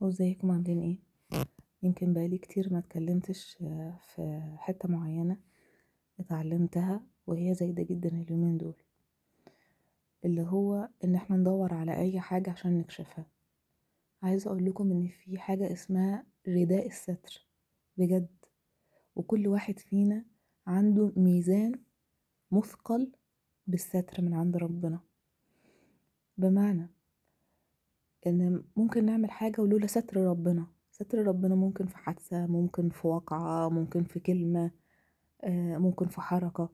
وازيكم عاملين ايه يمكن بقالي كتير ما اتكلمتش آه، في حتة معينة اتعلمتها وهي زايدة جدا اليومين دول اللي هو ان احنا ندور على اي حاجة عشان نكشفها عايزة اقول لكم ان في حاجة اسمها رداء الستر بجد وكل واحد فينا عنده ميزان مثقل بالستر من عند ربنا بمعنى ان ممكن نعمل حاجة ولولا ستر ربنا ستر ربنا ممكن في حادثة ممكن في واقعة ممكن في كلمة آه، ممكن في حركة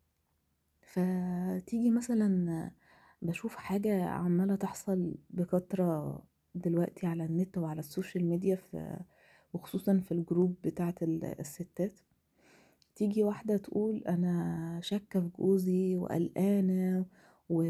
فتيجي مثلا بشوف حاجة عمالة تحصل بكترة دلوقتي على النت وعلى السوشيال ميديا في وخصوصا في الجروب بتاعت ال- الستات تيجي واحدة تقول أنا شاكة في جوزي وقلقانة و...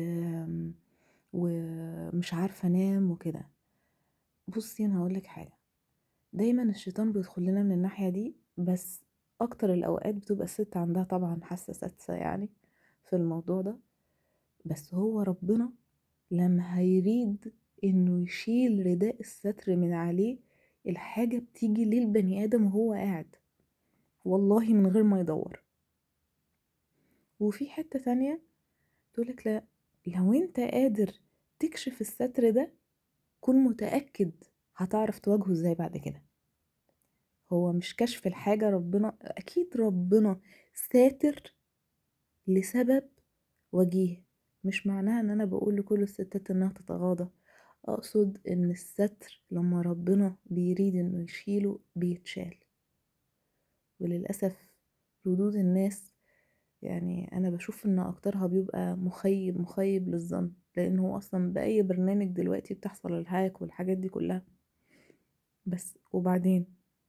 ومش عارفة أنام وكده بصي أنا هقولك حاجة دايما الشيطان بيدخل لنا من الناحية دي بس أكتر الأوقات بتبقى الست عندها طبعا حاسة سادسة يعني في الموضوع ده بس هو ربنا لما هيريد إنه يشيل رداء الستر من عليه الحاجة بتيجي للبني آدم وهو قاعد والله من غير ما يدور وفي حتة تانية تقولك لا لو انت قادر تكشف الستر ده كن متأكد هتعرف تواجهه ازاي بعد كده هو مش كشف الحاجة ربنا أكيد ربنا ساتر لسبب وجيه مش معناها ان انا بقول لكل الستات انها تتغاضى اقصد ان الستر لما ربنا بيريد انه يشيله بيتشال وللأسف ردود الناس يعني انا بشوف ان اكترها بيبقى مخيب مخيب للظن لان هو اصلا باي برنامج دلوقتي بتحصل الهاك والحاجات دي كلها بس وبعدين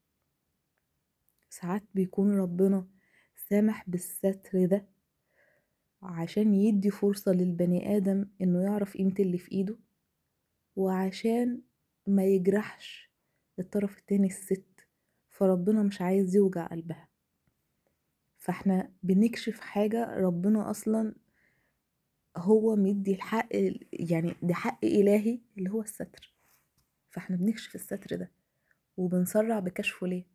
ساعات بيكون ربنا سامح بالستر ده عشان يدي فرصة للبني آدم إنه يعرف قيمة اللي في إيده وعشان ما يجرحش الطرف التاني الست فربنا مش عايز يوجع قلبها فاحنا بنكشف حاجة ربنا أصلا هو مدي الحق يعني ده حق إلهي اللي هو الستر فاحنا بنكشف الستر ده وبنسرع بكشفه ليه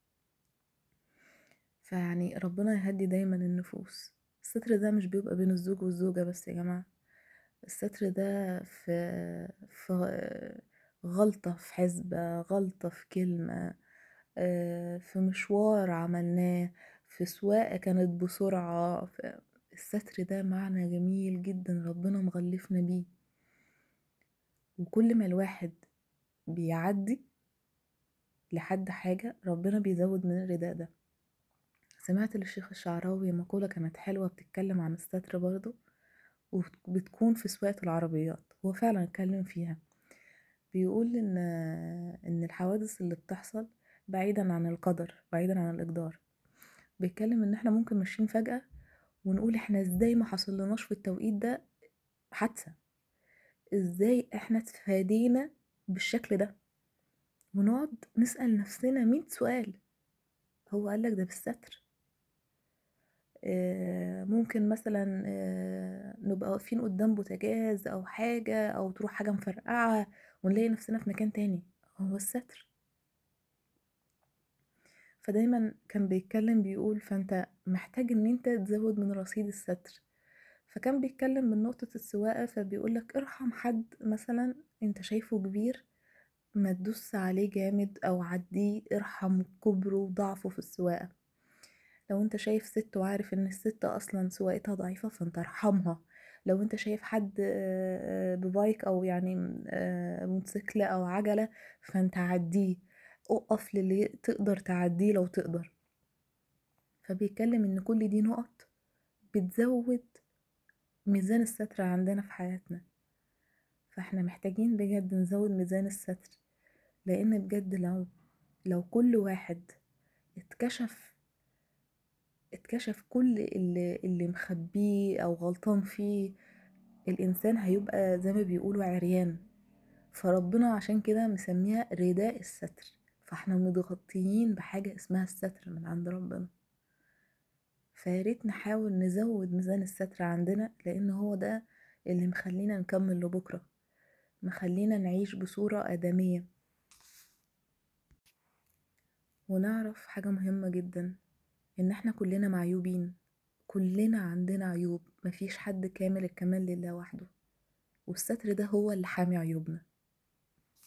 فيعني ربنا يهدي دايما النفوس الستر ده مش بيبقى بين الزوج والزوجة بس يا جماعة الستر ده في في غلطة في حسبة غلطة في كلمة آه، في مشوار عملناه في سواقة كانت بسرعة في الستر ده معنى جميل جدا ربنا مغلفنا بيه وكل ما الواحد بيعدي لحد حاجة ربنا بيزود من الرداء ده سمعت للشيخ الشعراوي مقولة كانت حلوة بتتكلم عن الستر برضه وبتكون في سواقة العربيات هو فعلا اتكلم فيها بيقول ان ان الحوادث اللي بتحصل بعيدا عن القدر بعيدا عن الاقدار بيتكلم ان احنا ممكن ماشيين فجأة ونقول احنا ازاي ما حصلناش في التوقيت ده حادثة ازاي احنا اتفادينا بالشكل ده ونقعد نسأل نفسنا مية سؤال هو قالك ده بالستر آه، ممكن مثلا آه، نبقى واقفين قدام بوتاجاز او حاجة او تروح حاجة مفرقعة ونلاقي نفسنا في مكان تاني هو الستر فدايما كان بيتكلم بيقول فانت محتاج ان انت تزود من رصيد الستر فكان بيتكلم من نقطة السواقة فبيقولك ارحم حد مثلا انت شايفه كبير ما تدوس عليه جامد او عديه ارحم كبره وضعفه في السواقة لو انت شايف ست وعارف ان الست اصلا سواقتها ضعيفة فانت ارحمها لو انت شايف حد آه، آه، ببايك او يعني آه، موتوسيكل او عجلة فانت عديه اقف للي تقدر تعديه لو تقدر فبيتكلم ان كل دي نقط بتزود ميزان الستر عندنا في حياتنا فاحنا محتاجين بجد نزود ميزان الستر لان بجد لو لو كل واحد اتكشف اتكشف كل اللي, اللي مخبيه او غلطان فيه الانسان هيبقى زي ما بيقولوا عريان فربنا عشان كده مسميها رداء الستر فاحنا متغطيين بحاجة اسمها الستر من عند ربنا فياريت نحاول نزود ميزان الستر عندنا لان هو ده اللي مخلينا نكمل لبكرة مخلينا نعيش بصورة آدمية ونعرف حاجة مهمة جدا إن احنا كلنا معيوبين كلنا عندنا عيوب مفيش حد كامل الكمال لله وحده والستر ده هو اللي حامي عيوبنا